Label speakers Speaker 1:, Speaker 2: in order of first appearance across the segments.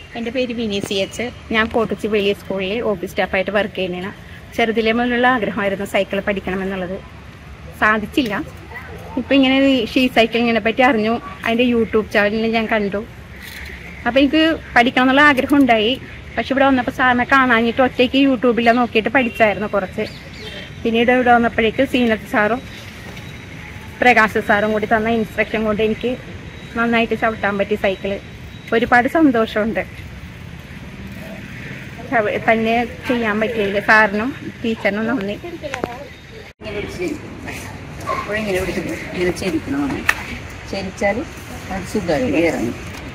Speaker 1: എൻ്റെ പേര് വിനി C H ഞാൻ കോട്ടച്ചി വലിയ സ്കൂളിൽ ഓഫീസ് സ്റ്റാഫായിട്ട് വർക്ക് ചെയ്യുന്നതാണ് ചെറുതിലെ മുതലുള്ള ആഗ്രഹമായിരുന്നു സൈക്കിൾ പഠിക്കണമെന്നുള്ളത് സാധിച്ചില്ല ഇപ്പം ഇങ്ങനെ ഈ ഷീ സൈക്ലിങ്ങിനെ പറ്റി അറിഞ്ഞു അതിൻ്റെ യൂട്യൂബ് ചാനലിൽ ഞാൻ കണ്ടു അപ്പോൾ എനിക്ക് പഠിക്കണം എന്നുള്ള ആഗ്രഹം ഉണ്ടായി പക്ഷെ ഇവിടെ വന്നപ്പോൾ സാറിനെ കാണാഞ്ഞിട്ട് ഒറ്റയ്ക്ക് യൂട്യൂബിൽ നോക്കിയിട്ട് പഠിച്ചായിരുന്നു കുറച്ച് പിന്നീട് ഇവിടെ വന്നപ്പോഴേക്ക് സീനത്ത് സാറും പ്രകാശ് സാറും കൂടി തന്ന ഇൻസ്ട്രക്ഷൻ കൊണ്ട് എനിക്ക് നന്നായിട്ട് ചവിട്ടാൻ പറ്റി സൈക്കിള് ഒരുപാട് സന്തോഷമുണ്ട് ചവ- തന്നെ ചെയ്യാൻ പറ്റിയതിൽ സാറിനും ടീച്ചറിനും നന്ദി
Speaker 2: ഇങ്ങനെ പിടിച്ച് എപ്പോഴും ഇങ്ങനെ പിടിച്ചിട്ട് ഇങ്ങനെ ചെരിക്കണം നമ്മൾ ചെരിച്ചാൽ അത് സുഖമായിട്ട് ഇറങ്ങി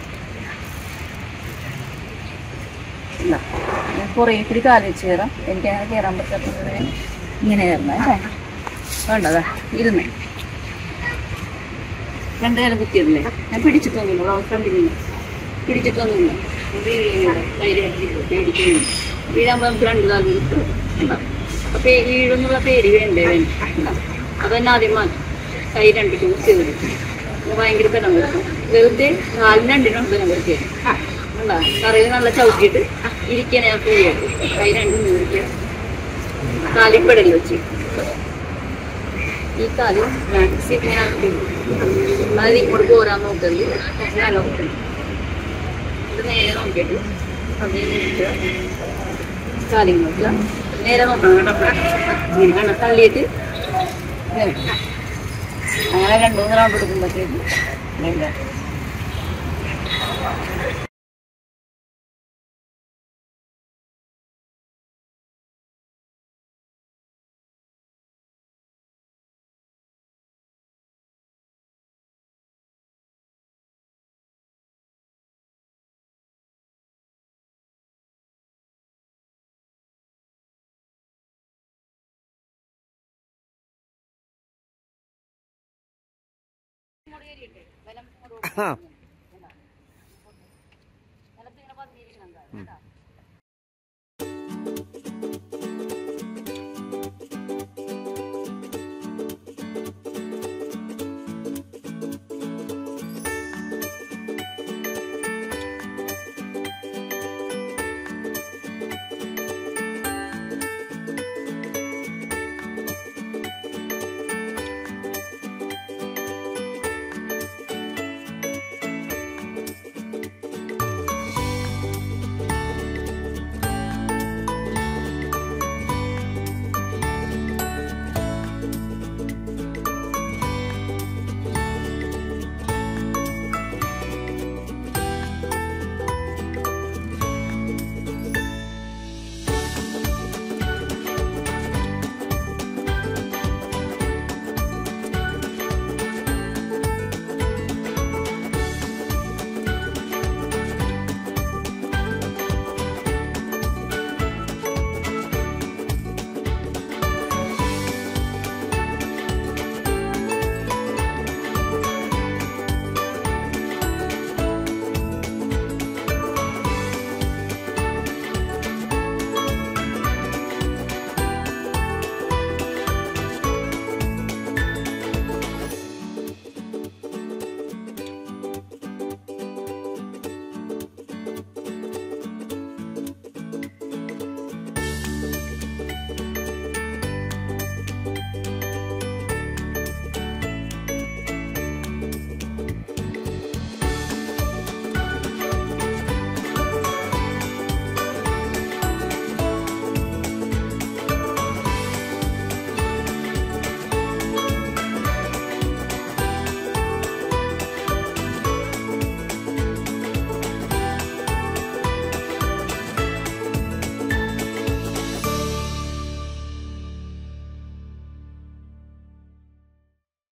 Speaker 2: ഇല്ല. ഞാൻ കുറേ ഇത്തിരി കാല് വെച്ച് കയറാം എനിക്ക് അങ്ങനെ കയറാൻ പറ്റാത്തത് ഞാൻ ഇങ്ങനെ കയറണം അല്ലേ വേണ്ടതാ ഇരുന്നേ രണ്ട് കാലം കുത്തിയതല്ലേ ഞാൻ പിടിച്ചിട്ടൊന്നുമില്ല അവൾ കണ്ടിരുന്നു പിടിച്ചിട്ടൊന്നുമില്ല വീഴുന്നില്ല ധൈര്യമായിട്ട് പേടിക്കുന്നില്ല വീഴാകുമ്പോൾ നമുക്ക് രണ്ട് കാലം കിട്ടും ഉണ്ടാ. അപ്പൊ ഈ വീഴുന്നുള്ള പേടി വേണ്ടേ വേണ്ട ഉണ്ടാ. അതന്നെ ആദ്യം മാറ്റി കൈ രണ്ടിട്ട് കുത്തി കൊടുക്കും ഭയങ്കര ബലം കൊടുക്കും വെറുതെ കാലിന് രണ്ടിനും ബലം കൊടുക്കുക ഉണ്ടാ കറിയിൽ നല്ല ചവിട്ടിയിട്ട് ഇരിക്കാൻ ഞാൻ ഫ്രീ ആയിട്ട് കൈ രണ്ടും നീർക്കുക കാലിൽ പെടൽ വെച്ച് ഈ കാല് മാക്സി ഇങ്ങനെ ആക്കി അതായത് ഇങ്ങോട്ട് പോരാൻ നോക്കരുത് കുറച്ച് നല്ല നോക്കണം ഇത് നേരെ നോക്കിയിട്ട് അതേ നോക്കുക കാര്യം നോക്കുക നേരെ നോക്കണം കേട്ടോ ഇങ്ങനെ കണ്ട തള്ളിയിട്ട് ഇങ്ങനെ വെക്കുക. അങ്ങനെ രണ്ടു മൂന്ന് റൗണ്ട് എടുക്കുമ്പോഴത്തേക്ക് ഇല്ല
Speaker 3: ആ